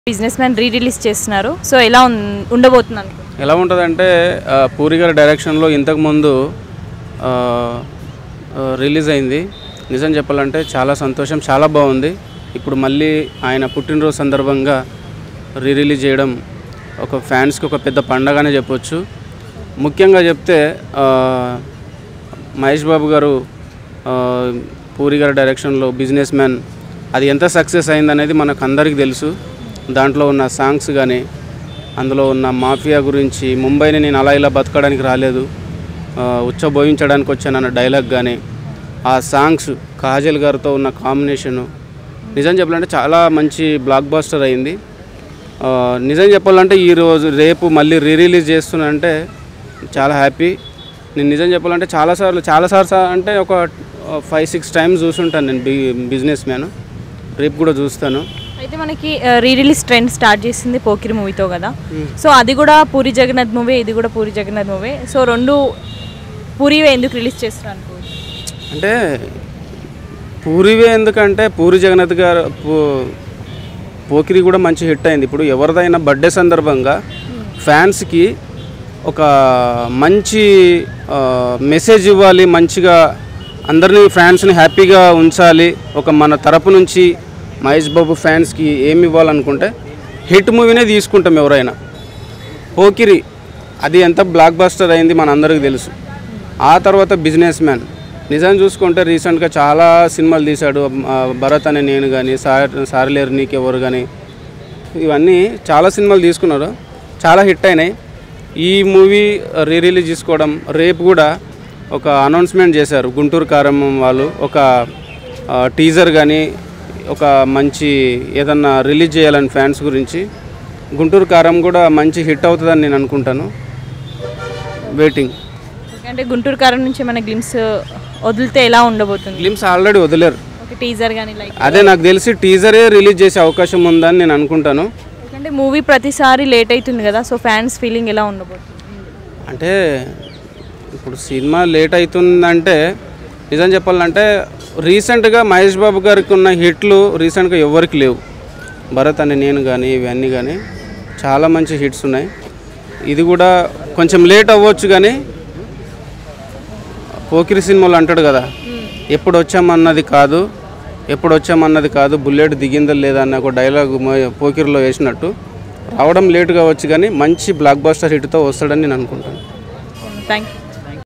business Businessman re release చేస్తున్నారు so ఎలా ఉన్- ఉండబోతుంది అనుకుంటున్నారు ఎలా ఉంటుందంటే ఆ, పూరి గారి డైరెక్షన్లో ఇంతకుముందు ఆ, ఆ, రిలీజ్ అయింది నిజం చెప్పాలంటే చాలా సంతోషం చాలా బాగుంది ఇప్పుడు మళ్ళీ ఆయన పుట్టినరోజు సందర్భంగా రీ రిలీజ్ చేయడం ఒక ఫ్యాన్స్కి ఒక పెద్ద పండగనే చెప్పొచ్చు ముఖ్యంగా చెప్తే ఆ, మహేష్ బాబు గారు ఆ, పూరి గారి డైరెక్షన్లో బిజినెస్ మ్యాన్ అది ఎంత సక్సెస్ అయిందనేది మనకు అందరికీ తెలుసు దాంట్లో ఉన్న సాంగ్స్ కానీ అందులో ఉన్న మాఫియా గురించి ముంబైని నేను అలా ఇలా బతకడానికి రాలేదు ఆ, ఉచ్చబోయించడానికి వచ్చానన్న డైలాగ్ కానీ ఆ సాంగ్స్ కాజల్ గారితో ఉన్న కాంబినేషను నిజం చెప్పాలంటే చాలా మంచి బ్లాక్ బాస్టర్ అయింది ఆ, నిజం చెప్పాలంటే ఈరోజు రేపు మళ్ళీ రీ రిలీజ్ చేస్తున్నానంటే చాలా హ్యాపీ నేను నిజం చెప్పాలంటే చాలాసార్లు చాలాసార్లు అంటే ఒక ఫైవ్ సిక్స్ టైమ్స్ చూసుంటాను నేను బి బిజినెస్ మ్యాన్ రేపు కూడా చూస్తాను అయితే మనకి రీ రిలీజ్ ట్రెండ్ స్టార్ట్ చేసింది పోకిరి మూవీతో కదా సో అది కూడా పూరి జగన్నాథ్ మూవీ ఇది కూడా పూరి జగన్నాథ్ మూవీ సో రెండు పూరి ఎందుకు రిలీజ్ చేస్తున్నారు అనుకోవచ్చు అంటే పూరివే ఎందుకంటే పూరి జగన్నాథ్ గారు పూ- పోకిరి కూడా మంచి హిట్ అయింది ఇప్పుడు ఎవరిదైనా బర్త్డే సందర్భంగా ఫ్యాన్స్కి ఒక మంచి ఆ, మెసేజ్ ఇవ్వాలి మంచిగా అందరినీ ఫ్యాన్స్ని హ్యాపీగా ఉంచాలి ఒక మన తరపు నుంచి మహేష్ బాబు ఫ్యాన్స్కి ఏమి ఇవ్వాలనుకుంటే హిట్ మూవీనే తీసుకుంటాం ఎవరైనా పోకిరి అది ఎంత బ్లాక్ బస్టర్ అయింది మనందరికీ తెలుసు ఆ తర్వాత బిజినెస్ మ్యాన్ నిజం చూసుకుంటే రీసెంట్గా చాలా సినిమాలు తీశాడు ఆ, భరత్ అనే నేను కానీ సార్ సారలేరు నీకెవరు కానీ ఇవన్నీ చాలా సినిమాలు తీసుకున్నారు చాలా హిట్ అయినాయి ఈ మూవీ రీ రిలీజ్ చేసుకోవడం రేపు కూడా ఒక అనౌన్స్మెంట్ చేశారు గుంటూరు కారం వాళ్ళు ఒక టీజర్ కానీ ఒక మంచి ఏదన్నా రిలీజ్ చేయాలని ఫ్యాన్స్ గురించి గుంటూరు కారం కూడా మంచి హిట్ అవుతుందని నేను అనుకుంటాను వెయిటింగ్ అంటే గుంటూరు కారం నుంచి మన గ్లిమ్స్ వదిలితే ఎలా ఉండబోతుంది ఫిలిమ్స్ ఆల్రెడీ వదిలేరు ఒక టీజర్ కానీ లైక్ అదే నాకు తెలిసి టీజరే రిలీజ్ చేసే అవకాశం ఉందని నేను అనుకుంటాను అంటే మూవీ ప్రతిసారి లేట్ అవుతుంది కదా సో ఫ్యాన్స్ ఫీలింగ్ ఎలా ఉండబోతుంది అంటే ఇప్పుడు సినిమా లేట్ అవుతుందంటే నిజం చెప్పాలంటే రీసెంట్గా మహేష్ బాబు గారికి ఉన్న హిట్లు రీసెంట్గా ఎవరికి లేవు భరత్ అని నేను కానీ ఇవన్నీ కానీ చాలా మంచి హిట్స్ ఉన్నాయి ఇది కూడా కొంచెం లేట్ అవ్వచ్చు కానీ పోకిరి సినిమాలు అంటాడు కదా ఎప్పుడు వచ్చామన్నది కాదు ఎప్పుడు వచ్చామన్నది కాదు బుల్లెట్ దిగిందా లేదా అన్న ఒక డైలాగ్ పోకిరిలో వేసినట్టు రావడం లేట్ కావచ్చు కానీ మంచి బ్లాక్ బాస్టర్ హిట్తో వస్తాడని నేను అనుకుంటాను థ్యాంక్ యూ